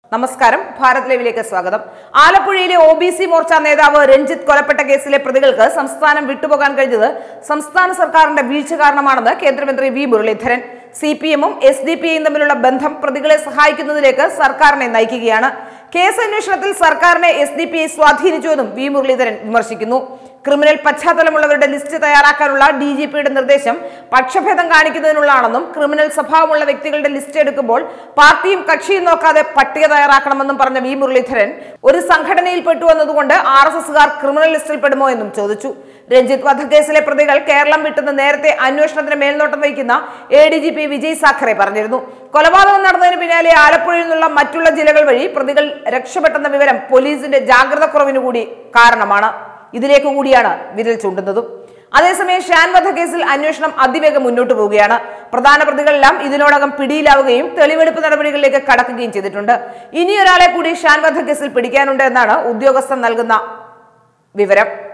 നമസ്കാരം ഭാരത് ലൈവിലേക്ക് സ്വാഗതം ആലപ്പുഴയിലെ ഒ ബി സി മോർച്ച നേതാവ് രഞ്ജിത്ത് കൊലപ്പെട്ട കേസിലെ പ്രതികൾക്ക് സംസ്ഥാനം വിട്ടുപോകാൻ കഴിഞ്ഞത് സംസ്ഥാന സർക്കാരിന്റെ വീഴ്ച കാരണമാണെന്ന് കേന്ദ്രമന്ത്രി വി മുരളീധരൻ സി പി എമ്മും എസ് ഡി പി ഐയും തമ്മിലുള്ള ബന്ധം പ്രതികളെ സഹായിക്കുന്നതിലേക്ക് സർക്കാരിനെ നയിക്കുകയാണ് കേസ് അന്വേഷണത്തിൽ സർക്കാരിനെ എസ് ഡി പി ഐ സ്വാധീനിച്ചുവെന്നും വി മുരളീധരൻ വിമർശിക്കുന്നു ക്രിമിനൽ പശ്ചാത്തലമുള്ളവരുടെ ലിസ്റ്റ് തയ്യാറാക്കാനുള്ള ഡി ജി പിയുടെ നിർദ്ദേശം പക്ഷഭേദം കാണിക്കുന്നതിനുള്ളതാണെന്നും ക്രിമിനൽ സ്വഭാവമുള്ള വ്യക്തികളുടെ ലിസ്റ്റ് എടുക്കുമ്പോൾ പാർട്ടിയും കക്ഷിയും നോക്കാതെ പട്ടിക തയ്യാറാക്കണമെന്നും പറഞ്ഞ വി മുരളീധരൻ ഒരു സംഘടനയിൽ പെട്ടു എന്നതുകൊണ്ട് ആർ എസ് എസുകാർ ക്രിമിനൽ ലിസ്റ്റിൽ പെടുമോ എന്നും ചോദിച്ചു രഞ്ജിത്ത് വധക്കേസിലെ പ്രതികൾ കേരളം വിട്ടെന്ന് നേരത്തെ അന്വേഷണത്തിന് മേൽനോട്ടം വഹിക്കുന്ന A D G P Vijay Sakhare പറഞ്ഞിരുന്നു കൊലപാതകം നടന്നതിന് പിന്നാലെ ആലപ്പുഴയിൽ നിന്നുള്ള മറ്റുള്ള ജില്ലകൾ വഴി പ്രതികൾ രക്ഷപ്പെട്ടെന്ന വിവരം പോലീസിന്റെ ജാഗ്രത കുറവിന് കൂടി കാരണമാണ് ഇതിലേക്ക് കൂടിയാണ് വിരൽ ചൂണ്ടുന്നതും അതേസമയം ഷാൻ വധക്കേസിൽ അന്വേഷണം അതിവേഗം മുന്നോട്ട് പോവുകയാണ് പ്രധാന പ്രതികളെല്ലാം ഇതിനോടകം പിടിയിലാവുകയും തെളിവെടുപ്പ് നടപടികളിലേക്ക് കടക്കുകയും ചെയ്തിട്ടുണ്ട് ഇനിയൊരാളെ കൂടി ഷാൻ വധക്കേസിൽ പിടിക്കാനുണ്ട് എന്നാണ് ഉദ്യോഗസ്ഥർ നൽകുന്ന വിവരം